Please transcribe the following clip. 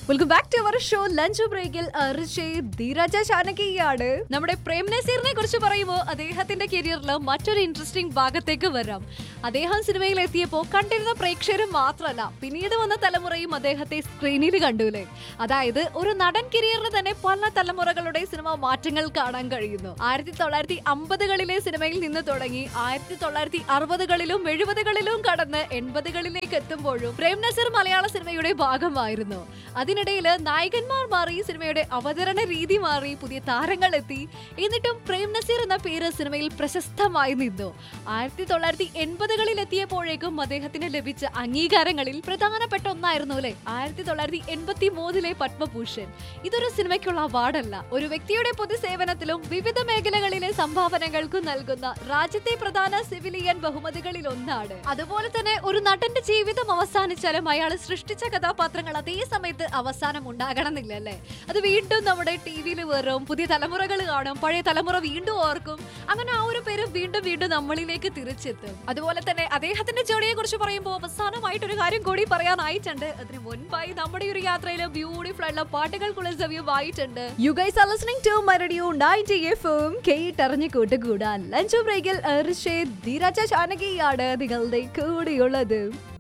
welcome back to our show lunch ബ്രേക്കിൽ ധീരജ ചാനകിയാണ് നമ്മുടെ പ്രേം നസീറിനെ കുറിച്ച് പറയുമ്പോൾ അദ്ദേഹത്തിന്റെ കരിയറിൽ മറ്റൊരു ഇൻട്രസ്റ്റിംഗ് ഭാഗത്തേക്ക് വരാം അദ്ദേഹം സിനിമയിൽ എത്തിയപ്പോൾ കണ്ടിരുന്ന പ്രേക്ഷകരും മാത്രമല്ല പിന്നീട് വന്ന തലമുറയും അദ്ദേഹത്തെ സ്ക്രീനിൽ കണ്ടുല്ലേ അതായത് ഒരു നടൻ കരിയറിൽ തന്നെ പല തലമുറകളുടെ സിനിമ മാറ്റങ്ങൾ കാണാൻ കഴിയുന്നു ആയിരത്തി തൊള്ളായിരത്തി അമ്പതുകളിലെ സിനിമയിൽ നിന്ന് തുടങ്ങി ആയിരത്തി തൊള്ളായിരത്തി അറുപതുകളിലും എഴുപതുകളിലും കടന്ന് എൺപതുകളിലേക്ക് എത്തുമ്പോഴും പ്രേം നസീർ മലയാള സിനിമയുടെ ഭാഗമായിരുന്നു അതിനിടയിൽ നായകന്മാർ മാറി സിനിമയുടെ അവതരണ രീതി മാറി പുതിയ താരങ്ങൾ എത്തി എന്നിട്ടും പ്രേം നസീർ എന്ന പേര് സിനിമയിൽ പ്രശസ്തമായി നിന്നു ആയിരത്തി തൊള്ളായിരത്തി എൺപതുകളിൽ എത്തിയപ്പോഴേക്കും അദ്ദേഹത്തിന് ലഭിച്ച അംഗീകാരങ്ങളിൽ പ്രധാനപ്പെട്ട ഒന്നായിരുന്നു അല്ലെ ആയിരത്തി തൊള്ളായിരത്തി എൺപത്തി മൂന്നിലെ പത്മഭൂഷൺ ഇതൊരു സിനിമയ്ക്കുള്ള അവാർഡല്ല ഒരു വ്യക്തിയുടെ പൊതുസേവനത്തിലും വിവിധ മേഖലകളിലെ സംഭാവനകൾക്കും നൽകുന്ന രാജ്യത്തെ പ്രധാന സിവിലിയൻ ബഹുമതികളിൽ ഒന്നാണ് അതുപോലെ തന്നെ ഒരു നടന്റെ ജീവിതം അവസാനിച്ചാലും അയാൾ സൃഷ്ടിച്ച കഥാപാത്രങ്ങൾ അതേ സമയത്ത് അവസാനം ഉണ്ടാകണമെന്നില്ല അല്ലേ അത് വീണ്ടും നമ്മുടെ ടി വിയിൽ വരും പുതിയ തലമുറകൾ കാണും പഴയ തലമുറ വീണ്ടും ഓർക്കും അങ്ങനെ ആ ഒരു പേര് വീണ്ടും വീണ്ടും നമ്മളിലേക്ക് തിരിച്ചെത്തും അതുപോലെ തന്നെ അദ്ദേഹത്തിന്റെ ജോഡിയെ കുറിച്ച് പറയുമ്പോൾ അവസാനമായിട്ട് ഒരു കാര്യം കൂടി പറയാനായിട്ടുണ്ട് അതിന് മുൻപായി നമ്മുടെ ഒരു യാത്രയിൽ ബ്യൂട്ടിഫുൾ ആയിട്ടുള്ള പാട്ടുകൾക്കുള്ള സമയം ആയിട്ടുണ്ട് you guys are listening to my radio 90 എഫും കേട്ടറിഞ്ഞ് കൂട്ടുകൂടാൻ ലഞ്ച് ബ്രേക്കിൽ ധീരജ ചാനകിയാണ് നിങ്ങളുടെ കൂടെയുള്ളത്